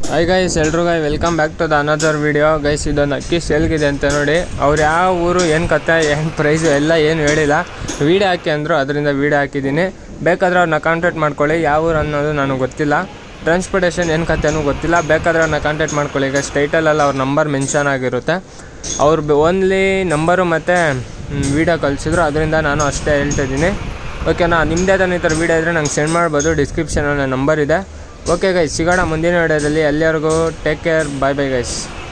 hi guys ಎಲ್ರಿಗೂ welcome back to the another video guys ಇದೊಂದು ಅಕ್ಕಿ ಸೇಲ್ಗಿದೆ ಅಂತ ನೋಡಿ ಅವ್ರು ಯಾವ ಊರು ಏನು ಕತೆ ಏನು ಪ್ರೈಸು ಎಲ್ಲ ಏನು ಹೇಳಿಲ್ಲ ವೀಡಿಯೋ ಹಾಕಿ ಅಂದರು ಅದರಿಂದ ವೀಡಿಯೋ ಹಾಕಿದ್ದೀನಿ ಬೇಕಾದ್ರೆ ಅವ್ರನ್ನ ಕಾಂಟ್ಯಾಕ್ಟ್ ಮಾಡ್ಕೊಳ್ಳಿ ಯಾವ ಊರು ಅನ್ನೋದು ನನಗೆ ಗೊತ್ತಿಲ್ಲ ಟ್ರಾನ್ಸ್ಪೋರ್ಟೇಷನ್ ಏನು ಕತೆನೂ ಗೊತ್ತಿಲ್ಲ ಬೇಕಾದ್ರೆ ಅವ್ರನ್ನ ಕಾಂಟ್ಯಾಕ್ಟ್ ಮಾಡ್ಕೊಳ್ಳಿ ಈಗ ಟೈಟಲಲ್ಲಿ ಅವ್ರ ನಂಬರ್ ಮೆನ್ಷನ್ ಆಗಿರುತ್ತೆ ಅವ್ರು ಓನ್ಲಿ ನಂಬರು ಮತ್ತು ವೀಡಿಯೋ ಕಳಿಸಿದ್ರು ಅದರಿಂದ ನಾನು ಅಷ್ಟೇ ಹೇಳ್ತಾ ಇದ್ದೀನಿ ಓಕೆನಾ ನಿಮ್ಮದೇ ಈ ಥರ ವೀಡಿಯೋ ಇದ್ದರೆ ನಂಗೆ ಸೆಂಡ್ ಮಾಡ್ಬೋದು ಡಿಸ್ಕ್ರಿಪ್ಷನಲ್ಲಿ ನಂಬರ್ ಇದೆ ಓಕೆ ಗೈಸ್ ಸಿಗೋಣ ಮುಂದಿನ ವಿಡಿಯೋದಲ್ಲಿ ಎಲ್ಲಿವರೆಗೂ take care bye bye guys